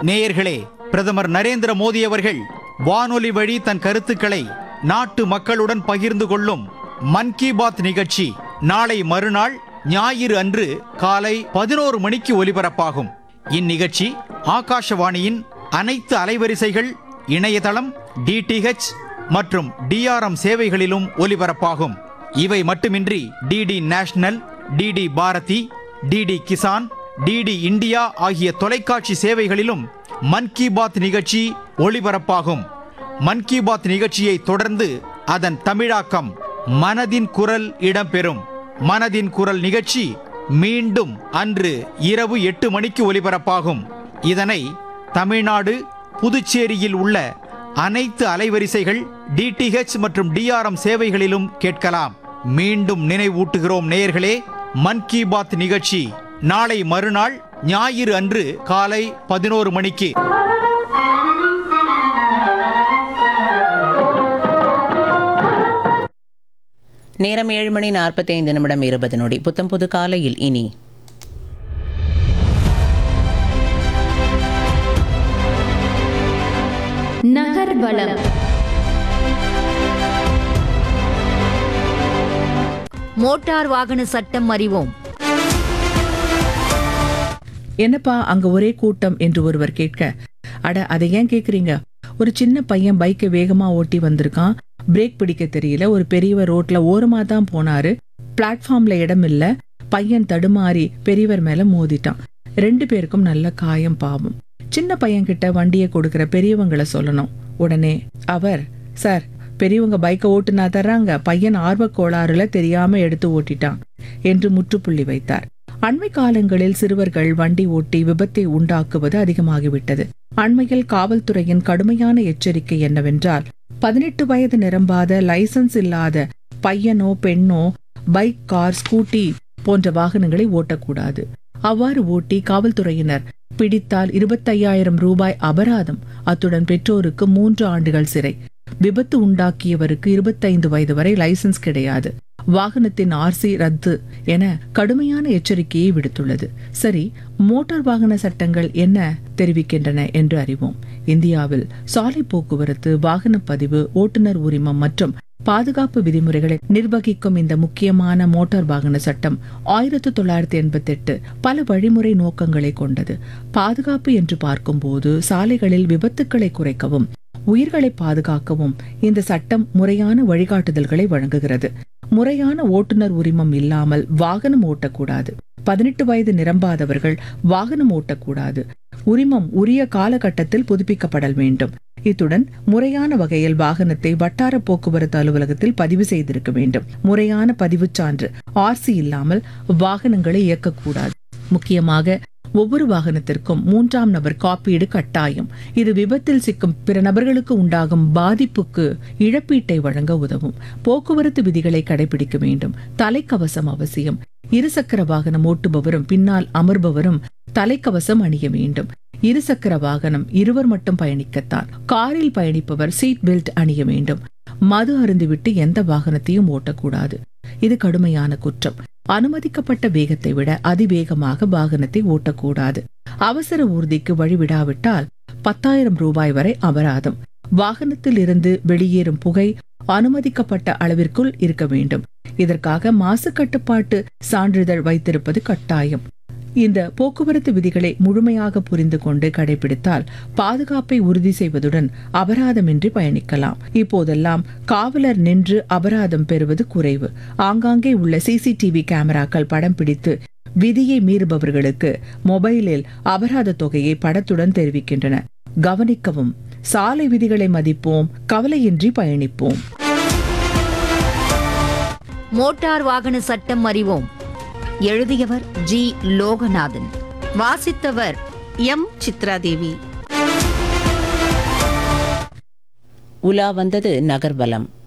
நேயர்களே பிரதமர் நரேந்திர மோடி அவர்கள் வானொலி வழி தன் கருத்துக்களை நாட்டு மக்களுடன் பகிர்ந்து கொள்ளும் மன் கி பாத் நிகழ்ச்சி நாளை மறுநாள் ஞாயிறு அன்று காலை பதினோரு மணிக்கு ஒலிபரப்பாகும் இந்நிகழ்ச்சி ஆகாஷவாணியின் அனைத்து அலைவரிசைகள் இணையதளம் டிடிஹெச் மற்றும் டிஆர்எம் சேவைகளிலும் ஒலிபரப்பாகும் இவை மட்டுமின்றி DD national DD Bharati DD Kisan DD India ஆகிய தொலைக்காட்சி சேவைகளிலும் மன் கி பாத் நிகழ்ச்சி ஒளிபரப்பாகும் மன் கி பாத் நிகழ்ச்சியை தொடர்ந்து அதன் தமிழாக்கம் மனதின் குரல் இடம்பெறும் மனதின் குரல் நிகழ்ச்சி மீண்டும் அன்று இரவு எட்டு மணிக்கு ஒலிபரப்பாகும் இதனை தமிழ்நாடு புதுச்சேரியில் உள்ள அனைத்து அலைவரிசைகள் டிடிஹெச் மற்றும் டிஆர்எம் சேவைகளிலும் கேட்கலாம் மீண்டும் நினைவூட்டுகிறோம் நேயர்களே மன் கி பாத் நிகழ்ச்சி நாளை மறுநாள் ஞாயிறு அன்று காலை பதினோரு மணிக்கு நேரம் ஏழு மணி நாற்பத்தைந்து நிமிடம் இருபது நொடி புத்தம் புது காலையில் இனி நகர்வலம் மோட்டார் வாகன சட்டம் அறிவோம் என்னப்பா அங்க ஒரே கூட்டம் என்று ஒருவர் கேட்க அட அதை ஏன் கேக்குறீங்க ஒரு சின்ன பையன் பைக்கை வேகமா ஓட்டி வந்திருக்கான் பிரேக் பிடிக்க தெரியல ஒரு பெரியவர் ரோட்ல ஓரமா தான் போனாரு பிளாட்ஃபார்ம்ல இடம் இல்ல பையன் தடுமாறி பெரியவர் மேல மோதிட்டான் ரெண்டு பேருக்கும் நல்ல காயம் பாவம் சின்ன பையன் கிட்ட வண்டியை கொடுக்கிற பெரியவங்களை சொல்லணும் உடனே அவர் சார் பெரியவங்க பைக்கை ஓட்டுனா தர்றாங்க பையன் ஆர்வக் கோளாறுல தெரியாம எடுத்து ஓட்டிட்டான் என்று முற்றுப்புள்ளி வைத்தார் அண்மை காலங்களில் சிறுவர்கள் வண்டி ஓட்டி விபத்தை உண்டாக்குவது அதிகமாகிவிட்டது அண்மையில் காவல்துறையின் கடுமையான எச்சரிக்கை என்னவென்றால் பதினெட்டு வயது நிரம்பாத லைசென்ஸ் இல்லாத பையனோ பெண்ணோ பைக் கார் ஸ்கூட்டி போன்ற வாகனங்களை ஓட்டக்கூடாது அவ்வாறு ஓட்டி காவல்துறையினர் பிடித்தால் இருபத்தையாயிரம் ரூபாய் அபராதம் அத்துடன் பெற்றோருக்கு மூன்று ஆண்டுகள் சிறை விபத்து உண்டாக்கியவருக்கு இருபத்தைந்து வயது வரை லைசென்ஸ் கிடையாது வாகனத்தின் ஆர்சி ரத்து என கடுமையான எச்சரிக்கையை விடுத்துள்ளது சரி மோட்டார் வாகன சட்டங்கள் என்ன தெரிவிக்கின்றன என்று அறிவோம் இந்தியாவில் சாலை போக்குவரத்து வாகன பதிவு ஓட்டுநர் உரிமம் மற்றும் பாதுகாப்பு விதிமுறைகளை நிர்வகிக்கும் இந்த முக்கியமான மோட்டார் வாகன சட்டம் ஆயிரத்து தொள்ளாயிரத்தி எண்பத்தி எட்டு பல வழிமுறை நோக்கங்களை கொண்டது பாதுகாப்பு என்று பார்க்கும்போது சாலைகளில் விபத்துக்களை குறைக்கவும் உயிர்களை பாதுகாக்கவும் இந்த சட்டம் முறையான வழிகாட்டுதல்களை வழங்குகிறது முறையான ஓட்டுநர் உரிமம் இல்லாமல் வாகனம் ஓட்டக்கூடாது பதினெட்டு வயது நிரம்பாதவர்கள் வாகனம் ஓட்டக்கூடாது உரிமம் உரிய காலகட்டத்தில் புதுப்பிக்கப்படல் வேண்டும் இத்துடன் முறையான வகையில் வாகனத்தை வட்டார போக்குவரத்து அலுவலகத்தில் பதிவு செய்திருக்க வேண்டும் முறையான பதிவுச் சான்று ஆர்சி இல்லாமல் வாகனங்களை இயக்கக்கூடாது முக்கியமாக ஒவ்வொரு வாகனத்திற்கும் மூன்றாம் நபர் காப்பீடு கட்டாயம் இது விபத்தில் சிக்கும் பிற நபர்களுக்கு உண்டாகும் பாதிப்புக்கு இழப்பீட்டை வழங்க உதவும் போக்குவரத்து விதிகளை கடைபிடிக்க வேண்டும் தலைக்கவசம் அவசியம் இருசக்கர வாகனம் ஓட்டுபவரும் பின்னால் அமர்பவரும் தலைக்கவசம் அணிய வேண்டும் இருசக்கர வாகனம் இருவர் மட்டும் பயணிக்கத்தான் காரில் பயணிப்பவர் சீட் பெல்ட் அணிய வேண்டும் மது அருந்திவிட்டு எந்த வாகனத்தையும் ஓட்டக்கூடாது இது கடுமையான குற்றம் அனுமதிக்கப்பட்ட வேகத்தை விட அதிவேகமாக வாகனத்தை ஓட்டக்கூடாது அவசர ஊர்திக்கு வழிவிடாவிட்டால் பத்தாயிரம் ரூபாய் வரை அபராதம் வாகனத்தில் இருந்து வெளியேறும் புகை அனுமதிக்கப்பட்ட அளவிற்குள் இருக்க வேண்டும் இதற்காக மாசு கட்டுப்பாட்டு சான்றிதழ் வைத்திருப்பது கட்டாயம் இந்த போக்குவரத்து விதிகளை முழுமையாக புரிந்து கொண்டு கடைபிடித்தால் பாதுகாப்பை உறுதி செய்வதுடன் அபராதமின்றி பயணிக்கலாம் இப்போதெல்லாம் காவலர் நின்று அபராதம் பெறுவது குறைவு ஆங்காங்கே உள்ள சிசிடிவி கேமராக்கள் படம் பிடித்து விதியை மீறுபவர்களுக்கு மொபைலில் அபராத தொகையை படத்துடன் தெரிவிக்கின்றன கவனிக்கவும் சாலை விதிகளை மதிப்போம் கவலையின்றி பயணிப்போம் மோட்டார் வாகன சட்டம் அறிவோம் எழுதியவர் ஜி லோகநாதன் வாசித்தவர் எம் சித்ராதேவி உலா வந்தது நகர்வலம்